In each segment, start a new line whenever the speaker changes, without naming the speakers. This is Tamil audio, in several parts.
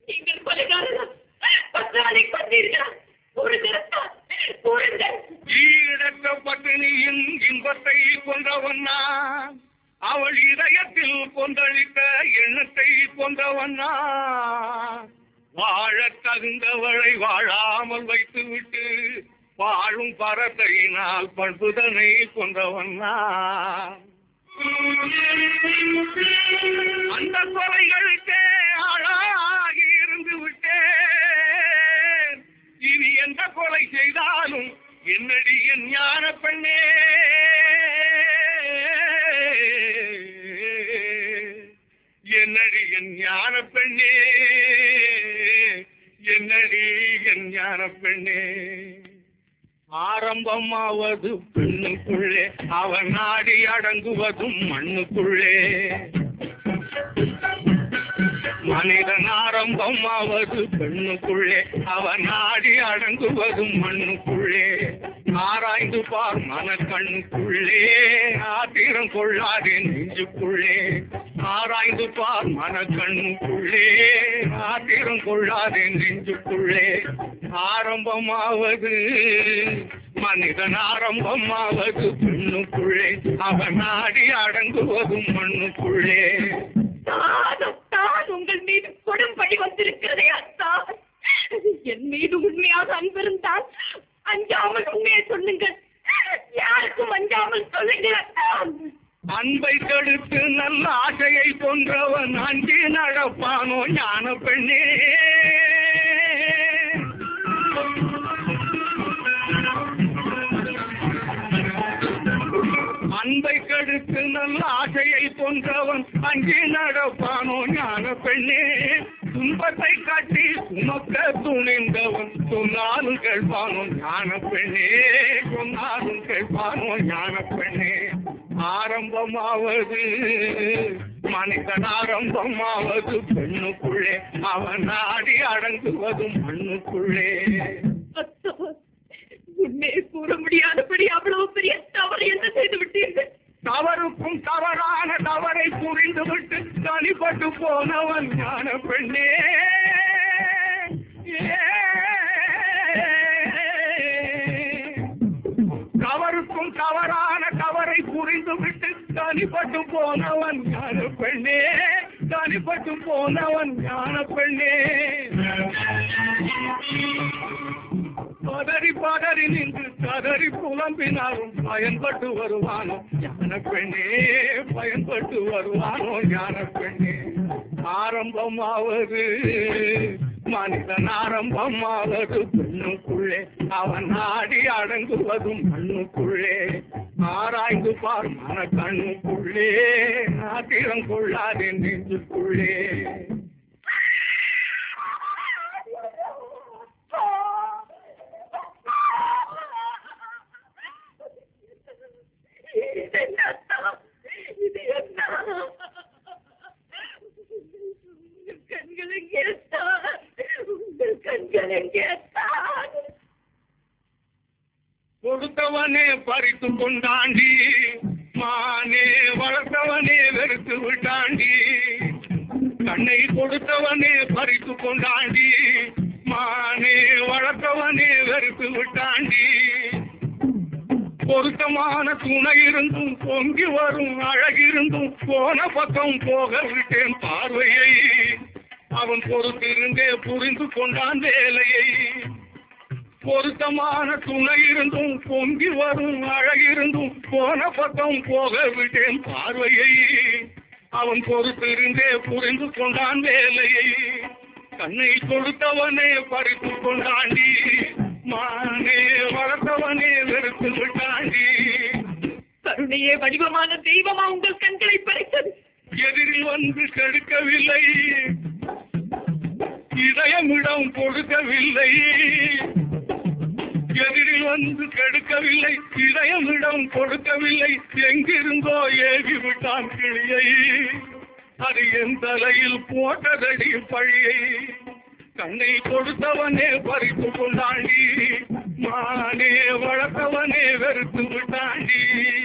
நீங்கள் கொலைகாரர்கள் பத்ரானை கொண்டீர்களா ஒரு திறத்தால் கூறுங்கள்
ஈடற்ற பட்டினியின் இன்பத்தை கொண்டவன் நான் அவள் இதயத்தில் கொந்தளித்த எண்ணத்தை கொண்டவன் நான் வாழத் தகுந்தவளை வாழாமல் வைத்துவிட்டு வாழும் பரத்தையினால் பண்புதனை கொண்டவன் நான் அந்த கொலைகளுக்கே ஆளாகி இருந்து விட்டேன் இனி எந்த கொலை செய்தாலும் என்னடி என் ஞான பெண்ணே என்னடி என் ஞான பெண்ணே என்னடி என் ஞான பெண்ணே ஆரம்பமாவது பெண்ணுக்குள்ளே அவன் நாடி அடங்குவதும் மண்ணுக்குள்ளே மனிதன் ஆரம்பமாவது பெண்ணுக்குள்ளே அவன் நாடி அடங்குவதும் மண்ணுக்குள்ளே ஆராய்ந்து பார் மனக்கண்ணுக்குள்ளே ஆத்திரம் கொள்ளாதே நெஞ்சுக்குள்ளே ஆராய்ந்து பார் மனக்கண்ணுக்குள்ளே ஆத்திரம் கொள்ளாதே நெஞ்சுக்குள்ளே ஆரம்பமாவது மனிதன் ஆரம்பமாவது பெண்ணுக்குள்ளே அவன் நாடி அடங்குவதும் மண்ணுக்குள்ளே
தானும் தான் உங்கள் மீது கொடும்படி வந்திருக்கிறதே அத்தா என் மீது உண்மையாக அன்பிருந்தால் அஞ்சாமல் உண்மையை சொல்லுங்கள் யாருக்கும் அஞ்சாமல் சொல்லுங்கள் அத்தா
அன்பை கெடுத்து நல்ல ஆசையை கொன்றவன் அஞ்சி நடப்பானோ ஞான பெண்ணே அன்பை கெடுத்து நல்ல ஆசையை கொன்றவன் அஞ்சி நடப்பானோ ஞான பெண்ணே துன்பத்தை காட்டி சுமக்க துணிந்தவன் சொன்னாலும் கேட்பானோ ஞான பெண்ணே சொன்னாலும் கேட்பானோ ஞான பெண்ணே ஆரம்பமாவது மனிதன் ஆரம்பமாவது பெண்ணுக்குள்ளே அவன் நாடி அடங்குவதும் மண்ணுக்குள்ளே
அத்தா உண்மையை கூற முடியாதபடி அவ்வளவு பெரிய தவறு என்ன செய்து விட்டீர்கள்
தவறுக்கும் தவறான தவறை புரிந்துவிட்டு தனிப்பட்டு போனவன் ஞான பெண்ணே தவறுக்கும் தவறான தவறை புரிந்துவிட்டு தனிப்பட்டு போனவன் ஞான பெண்ணே தனிப்பட்டு போனவன் ஞான பெண்ணே பதறி பதறி நின்று கதறி புலம்பினாலும் பயன்பட்டு வருவானோ ஞான பெண்ணே பயன்பட்டு வருவானோ ஞான பெண்ணே ஆரம்பமாவது மனிதன் ஆரம்பமாவது பெண்ணுக்குள்ளே அவன் நாடி அடங்குவதும் மண்ணுக்குள்ளே ஆராய்ந்து பார் மன கண்ணுக்குள்ளே நாட்டிடம் கொள்ளாதே நெஞ்சுக்குள்ளே
இது என்ன அத்தா? இது என்ன? உங்கள் கண்கள் எங்கே அத்தா? உங்கள் கண்கள் எங்கே அத்தா?
கொடுத்தவனே பறித்து கொண்டாண்டி மானே வளர்த்தவனே வெறுத்து விட்டாண்டி கண்ணை கொடுத்தவனே பறித்து கொண்டாண்டி மானே வளர்த்தவனே வெறுத்து விட்டாண்டி பொருத்தமான துணை இருந்தும் பொங்கி வரும் அழகிருந்தும் போன பக்கம் போக விட்டேன் பார்வையை அவன் பொறுத்திருந்தே புரிந்து கொண்டான் வேலையை பொருத்தமான துணை இருந்தும் பொங்கி வரும் அழகிருந்தும் போன பக்கம் போக விட்டேன் பார்வையை அவன் பொறுத்திருந்தே புரிந்து கொண்டான் வேலையை கண்ணை கொடுத்தவனே பறித்து கொண்டாண்டி மானே வளர்த்தவனே வெறுத்து விட்டாண்டி
கருணையே வடிவமான தெய்வமா உங்கள் கண்களை பறித்தது
எதிரில் வந்து கெடுக்கவில்லை இதயமிடம் கொடுக்கவில்லை எதிரில் வந்து கெடுக்கவில்லை இதயமிடம் கொடுக்கவில்லை எங்கிருந்தோ ஏவி விட்டான் கிளியை அது என் தலையில் போட்டதடி பழியை கண்ணை கொடுத்தவனே பறித்து கொண்டாண்டி மானே வளர்த்தவனே வெறுத்து விட்டாண்டி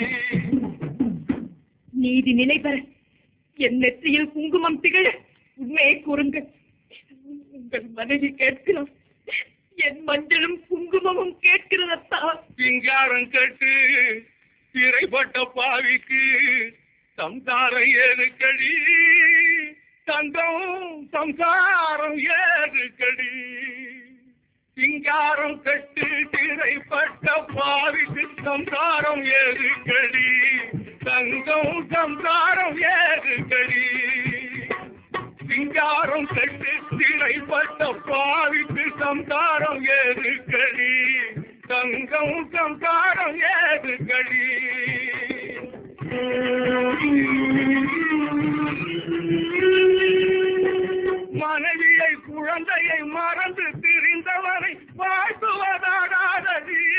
நீதி நிலை பெற என் நெற்றியில் குங்குமம் திகழ உண்மையை கூறுங்கள் உங்கள் மனைவி கேட்கிறார் என் மஞ்சளும் குங்குமமும் கேட்கிறதத்தா
சிங்காரம் கட்டு சிறைப்பட்ட பாவிக்கு சம்சாரம் ஏறுக்கடி தங்கம் சம்சாரம் ஏறுக்கடி சிங்காரம் கட்டு சிறைப்பட்ட பாவிக்கு சம்சாரம் ஏறுக்கடி தங்கம் சம்சாரம் ஏறுக்கடி சிங்காரம் கட்டு சிறைப்பட்ட பாவிக்கு சம்சாரம் ஏறுக்கடி தங்கம் சம்சாரம் ஏறுக்கடி மனைவியை குழந்தையை மறந்து திரிந்தவரை வாழ்த்துவதாடாதடி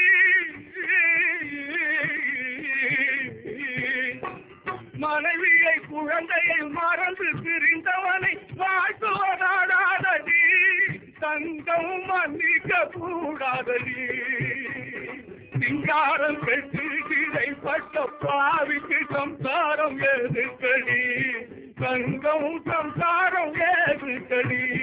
மனைவியை குழந்தையை மறந்து திரிந்தவனை வாழ்த்துவதாடாதடி தங்கம் மன்னிக்க கூடாதடி சிங்காரம் பெற்று சிறைப்பட்ட பாவிக்கு சம்சாரம் ஏதுக்கடி தங்கம் சம்சாரம் ஏதுக்கடி